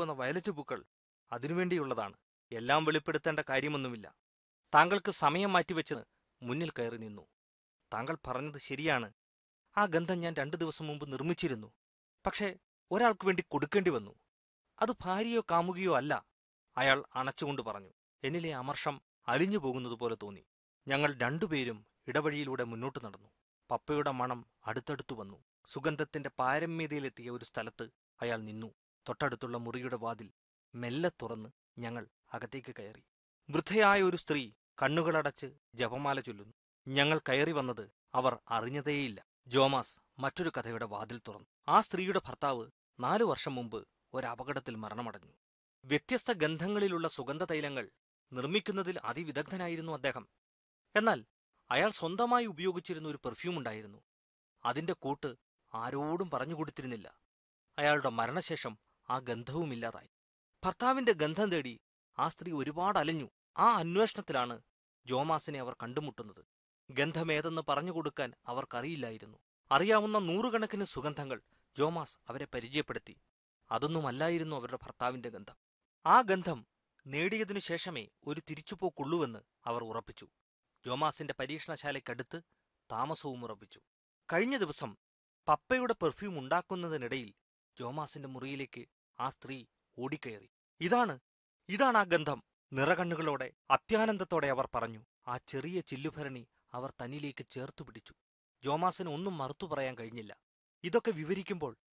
കൊണ്ടുവന്ന വയലറ്റ് പൂക്കൾ അതിനുവേണ്ടിയുള്ളതാണ് എല്ലാം വെളിപ്പെടുത്തേണ്ട കാര്യമൊന്നുമില്ല താങ്കൾക്ക് സമയം മാറ്റിവെച്ച് മുന്നിൽ കയറി നിന്നു താങ്കൾ പറഞ്ഞത് ശരിയാണ് ആ ഗന്ധം ഞാൻ രണ്ടു ദിവസം മുമ്പ് നിർമ്മിച്ചിരുന്നു പക്ഷേ ഒരാൾക്ക് വേണ്ടി കൊടുക്കേണ്ടി വന്നു അത് ഭാര്യയോ കാമുകിയോ അല്ല അയാൾ അണച്ചുകൊണ്ട് പറഞ്ഞു എന്നിലെ അമർഷം അലിഞ്ഞു പോകുന്നതുപോലെ തോന്നി ഞങ്ങൾ രണ്ടുപേരും ഇടവഴിയിലൂടെ മുന്നോട്ട് നടന്നു പപ്പയുടെ മണം അടുത്തടുത്തു വന്നു സുഗന്ധത്തിന്റെ പാരമ്യതയിലെത്തിയ ഒരു സ്ഥലത്ത് അയാൾ നിന്നു തൊട്ടടുത്തുള്ള മുറിയുടെ വാതിൽ മെല്ലെ തുറന്ന് ഞങ്ങൾ അകത്തേക്ക് കയറി വൃദ്ധയായ ഒരു സ്ത്രീ കണ്ണുകളടച്ച് ജപമാല ചൊല്ലുന്നു ഞങ്ങൾ കയറി വന്നത് അവർ അറിഞ്ഞതേയില്ല ജോമാസ് മറ്റൊരു കഥയുടെ വാതിൽ തുറന്നു ആ സ്ത്രീയുടെ ഭർത്താവ് നാലു വർഷം മുമ്പ് ഒരപകടത്തിൽ മരണമടഞ്ഞു വ്യത്യസ്ത ഗന്ധങ്ങളിലുള്ള സുഗന്ധതൈലങ്ങൾ നിർമ്മിക്കുന്നതിൽ അതിവിദഗ്ധനായിരുന്നു അദ്ദേഹം എന്നാൽ അയാൾ സ്വന്തമായി ഉപയോഗിച്ചിരുന്ന ഒരു പെർഫ്യൂം ഉണ്ടായിരുന്നു അതിന്റെ കൂട്ട് ആരോടും പറഞ്ഞുകൊടുത്തിരുന്നില്ല അയാളുടെ മരണശേഷം ആ ഗന്ധവുമില്ലാതായി ഭർത്താവിന്റെ ഗന്ധം തേടി ആ സ്ത്രീ ഒരുപാട് അലഞ്ഞു ആ അന്വേഷണത്തിലാണ് ജോമാസിനെ അവർ കണ്ടുമുട്ടുന്നത് ഗന്ധമേതെന്ന് പറഞ്ഞുകൊടുക്കാൻ അവർക്കറിയില്ലായിരുന്നു അറിയാവുന്ന നൂറുകണക്കിന് സുഗന്ധങ്ങൾ ജോമാസ് അവരെ പരിചയപ്പെടുത്തി അതൊന്നുമല്ലായിരുന്നു അവരുടെ ഭർത്താവിന്റെ ഗന്ധം ആ ഗന്ധം നേടിയതിനു ശേഷമേ ഒരു തിരിച്ചുപോക്കുള്ളൂവെന്ന് അവർ ഉറപ്പിച്ചു ജോമാസിന്റെ പരീക്ഷണശാലയ്ക്കടുത്ത് താമസവും ഉറപ്പിച്ചു കഴിഞ്ഞ ദിവസം പപ്പയുടെ പെർഫ്യൂം ഉണ്ടാക്കുന്നതിനിടയിൽ ജോമാസിന്റെ മുറിയിലേക്ക് ആ സ്ത്രീ ഓടിക്കയറി ഇതാണ് ഇതാണ് ആ ഗന്ധം നിറകണ്ണുകളോടെ അത്യാനന്ദത്തോടെ അവർ പറഞ്ഞു ആ ചെറിയ ചില്ലുഭരണി അവർ തന്നിലേക്ക് ചേർത്തു പിടിച്ചു ജോമാസിന് ഒന്നും മറുത്തു പറയാൻ കഴിഞ്ഞില്ല ഇതൊക്കെ വിവരിക്കുമ്പോൾ